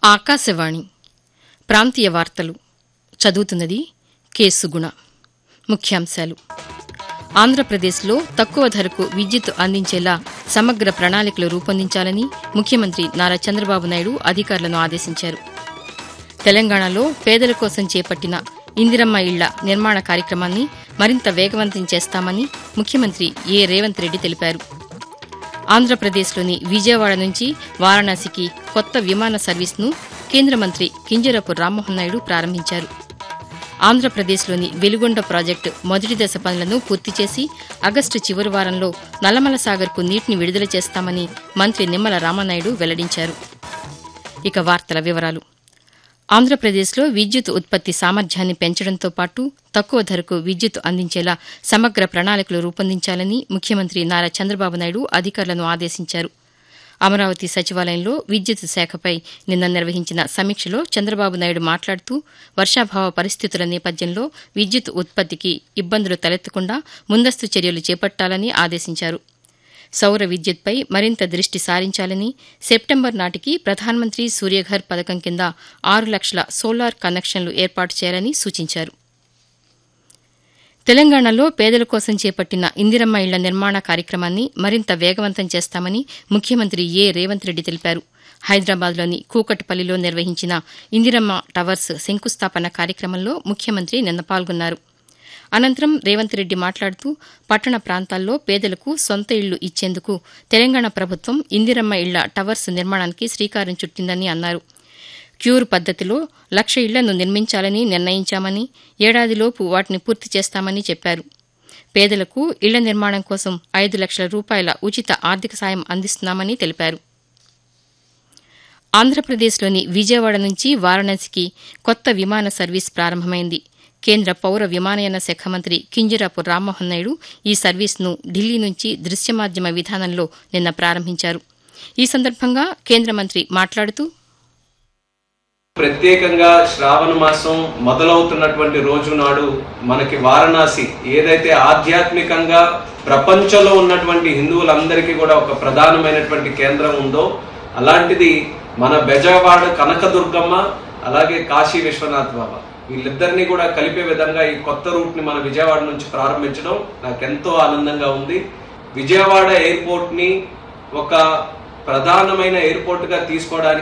ఆకాశవాణి ప్రాంతీయ వార్తలు చదువుతున్నది కె సుగుణ ముఖ్యాంశాలు ఆంధ్రప్రదేశ్లో తక్కువ ధరకు విద్యుత్ అందించేలా సమగ్ర ప్రణాళికలు రూపొందించాలని ముఖ్యమంత్రి నారా చంద్రబాబు నాయుడు అధికారులను ఆదేశించారు తెలంగాణలో పేదల కోసం చేపట్టిన ఇందిరమ్మ ఇళ్ల నిర్మాణ కార్యక్రమాన్ని మరింత వేగవంతం చేస్తామని ముఖ్యమంత్రి ఏ రేవంత్ రెడ్డి తెలిపారు ఆంధ్రప్రదేశ్లోని విజయవాడ నుంచి వారణాసికి కొత్త విమాన సర్వీస్ను కేంద్ర మంత్రి కింజరపు రామ్మోహన్ నాయుడు ప్రారంభించారు ఆంధ్రప్రదేశ్లోని వెలుగొండ ప్రాజెక్టు మొదటి దశ పనులను పూర్తి చేసి ఆగస్టు చివరి వారంలో నల్లమల సాగర్కు నీటిని విడుదల చేస్తామని మంత్రి నిమ్మల రామనాయుడు వెల్లడించారు ఇక వార్తల వివరాలు ఆంధ్రప్రదేశ్లో విద్యుత్ ఉత్పత్తి సామర్థ్యాన్ని పెంచడంతో పాటు తక్కువ ధరకు విద్యుత్ అందించేలా సమగ్ర ప్రణాళికలు రూపొందించాలని ముఖ్యమంత్రి నారా చంద్రబాబు నాయుడు అధికారులను ఆదేశించారు అమరావతి సచివాలయంలో విద్యుత్ శాఖపై నిన్న నిర్వహించిన సమీక్షలో చంద్రబాబు నాయుడు మాట్లాడుతూ వర్షాభావ పరిస్థితుల నేపథ్యంలో విద్యుత్ ఉత్పత్తికి ఇబ్బందులు తలెత్తకుండా ముందస్తు చర్యలు చేపట్టాలని ఆదేశించారు సౌర విద్యుత్పై మరింత దృష్టి సారించాలని సెప్టెంబర్ నాటికి ప్రధానమంత్రి సూర్యఘర్ పథకం కింద ఆరు లక్షల సోలార్ కనెక్షన్లు ఏర్పాటు చేయాలని సూచించారు తెలంగాణలో పేదల కోసం చేపట్టిన ఇందిరమ్మ ఇళ్ల నిర్మాణ కార్యక్రమాన్ని మరింత వేగవంతం చేస్తామని ముఖ్యమంత్రి ఏ రేవంత్ రెడ్డి తెలిపారు హైదరాబాద్లోని కూకట్పల్లిలో నిర్వహించిన ఇందిరమ్మ టవర్స్ శంకుస్థాపన కార్యక్రమంలో ముఖ్యమంత్రి నిన్న పాల్గొన్నారు అనంతరం రేవంత్ రెడ్డి మాట్లాడుతూ పట్టణ ప్రాంతాల్లో పేదలకు సొంత ఇళ్లు ఇచ్చేందుకు తెలంగాణ ప్రభుత్వం ఇందిరమ్మ ఇళ్ల టవర్స్ నిర్మాణానికి శ్రీకారం చుట్టిందని అన్నారు క్యూర్ పద్దతిలో లక్ష ఇళ్లను నిర్మించాలని నిర్ణయించామని ఏడాదిలోపు వాటిని పూర్తి చేస్తామని చెప్పారు పేదలకు ఇళ్ల నిర్మాణం కోసం ఐదు లక్షల రూపాయల ఉచిత ఆర్థిక సాయం అందిస్తున్నామని తెలిపారు ఆంధ్రప్రదేశ్లోని విజయవాడ నుంచి వారణాసికి కొత్త విమాన సర్వీస్ ప్రారంభమైంది కేంద్ర పౌర విమానయాన శాఖ మంత్రి కింజరాపు రామ్మోహన్ నాయుడు ఈ సర్వీస్ను ఢిల్లీ నుంచి దృశ్యమాధ్యమ విధానంలో నిన్న ప్రారంభించారు ఈ సందర్భంగా కేంద్ర మంత్రి మాట్లాడుతూ ప్రత్యేకంగా శ్రావణ మాసం మొదలవుతున్నటువంటి రోజు నాడు మనకి వారణాసి ఏదైతే ఆధ్యాత్మికంగా ప్రపంచంలో ఉన్నటువంటి హిందువులందరికీ కూడా ఒక ప్రధానమైనటువంటి కేంద్రం ఉందో అలాంటిది మన బెజవాడ కనకదుర్గమ్మ అలాగే కాశీ విశ్వనాథ్ బాబా వీళ్ళిద్దరినీ కూడా కలిపే విధంగా ఈ కొత్త రూట్ ని మన విజయవాడ నుంచి ప్రారంభించడం నాకు ఎంతో ఆనందంగా ఉంది విజయవాడ ఎయిర్పోర్ట్ ని ఒక ప్రధానమైన ఎయిర్పోర్ట్ గా తీసుకోవడానికి